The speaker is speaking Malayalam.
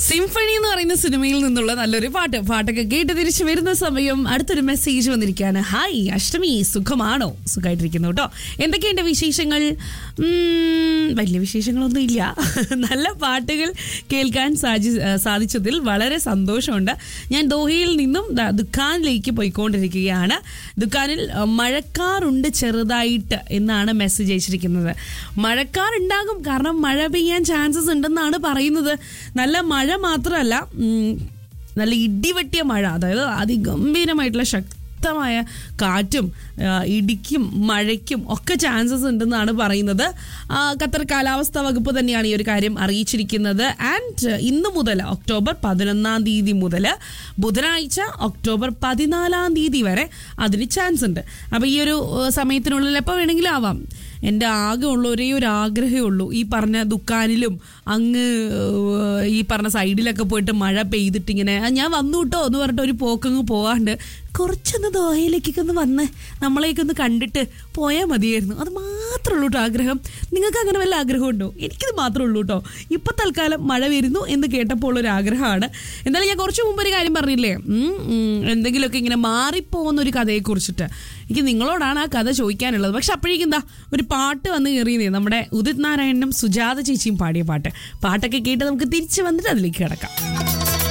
സിംഫണി എന്ന് പറയുന്ന സിനിമയിൽ നിന്നുള്ള നല്ലൊരു പാട്ട് പാട്ടൊക്കെ കേട്ട് തിരിച്ചു വരുന്ന സമയം അടുത്തൊരു മെസ്സേജ് വന്നിരിക്കുകയാണ് ഹായ് അഷ്ടമി സുഖമാണോ സുഖമായിട്ടിരിക്കുന്നു കേട്ടോ എന്തൊക്കെയുണ്ട് വിശേഷങ്ങൾ ഉം, വലിയ വിശേഷങ്ങളൊന്നും ഇല്ല നല്ല പാട്ടുകൾ കേൾക്കാൻ സാധി സാധിച്ചതിൽ വളരെ സന്തോഷമുണ്ട് ഞാൻ ദോഹയിൽ നിന്നും ദാ ദുഃഖാനിലേക്ക് പോയിക്കൊണ്ടിരിക്കുകയാണ് ദുഃഖാനിൽ അഹ്, മഴക്കാറുണ്ട് ചെറുതായിട്ട് എന്നാണ് മെസ്സേജ് അയച്ചിരിക്കുന്നത് മഴക്കാറുണ്ടാകും കാരണം മഴ പെയ്യാൻ ചാൻസസ് ഉണ്ടെന്നാണ് പറയുന്നത് നല്ല മഴ മാത്രമല്ല ഉം, നല്ല ഇടിവെട്ടിയ മഴ അതായത് അതിഗംഭീരമായിട്ടുള്ള ശക്തമായ കാറ്റും ആ, ഇടിക്കും മഴയ്ക്കും ഒക്കെ ചാൻസസ് ഉണ്ടെന്നാണ് പറയുന്നത് ആ, ഖത്തർ കാലാവസ്ഥാ വകുപ്പ് തന്നെയാണ് ഈ ഒരു കാര്യം അറിയിച്ചിരിക്കുന്നത് ആൻഡ് ഇന്ന് മുതൽ ഒക്ടോബർ പതിനൊന്നാം തീയതി മുതൽ ബുധനാഴ്ച ഒക്ടോബർ പതിനാലാം തീയതി വരെ അതിന് ചാൻസ് ഉണ്ട് അപ്പോൾ ഈ ഒരു ഏഹ്, സമയത്തിനുള്ളിൽ എപ്പോൾ വേണമെങ്കിലും ആവാം എൻ്റെ ആകെ ഉള്ള ഒരേ ഒരു ആഗ്രഹമേ ഉള്ളൂ ഈ പറഞ്ഞ ദുക്കാനിലും അങ്ങ് ഏഹ്, ഈ പറഞ്ഞ സൈഡിലൊക്കെ പോയിട്ട് മഴ പെയ്തിട്ട് ഇങ്ങനെ "ആ, ഞാൻ വന്നു കേട്ടോ എന്ന് പറഞ്ഞിട്ട് ഒരു പോക്കങ്ങ് പോവാണ്ട് കുറച്ചൊന്ന് ദോഹയിലേക്കൊക്കെ ഒന്ന് വന്ന് നമ്മളെയൊക്കെ ഒന്ന് കണ്ടിട്ട് പോയാൽ മതിയായിരുന്നു അത് മാത്രമേ ഉള്ളൂ കേട്ടോ ആഗ്രഹം നിങ്ങൾക്ക് അങ്ങനെ വല്ല ആഗ്രഹമുണ്ടോ എനിക്കിത് മാത്രമേ ഉള്ളൂ കേട്ടോ ഇപ്പൊ തൽക്കാലം മഴ വരുന്നു എന്ന് കേട്ടപ്പോൾ ഒരു ആഗ്രഹമാണ് എന്തായാലും ഞാൻ കുറച്ച് മുമ്പ് ഒരു കാര്യം പറഞ്ഞില്ലേ ഉം, ഉം, എന്തെങ്കിലുമൊക്കെ ഇങ്ങനെ മാറിപ്പോകുന്ന ഒരു കഥയെ കുറിച്ചിട്ട് എനിക്ക് നിങ്ങളോടാണ് ആ കഥ ചോദിക്കാനുള്ളത് പക്ഷെ അപ്പോഴേക്കും എന്താ ഒരു പാട്ട് വന്ന് കയറിയതേ നമ്മുടെ ഉദിത് നാരായണനും സുജാത ചേച്ചിയും പാടിയ പാട്ട് പാട്ടൊക്കെ കേട്ട് നമുക്ക് തിരിച്ചു വന്നിട്ട് അതിലേക്ക് കിടക്കാം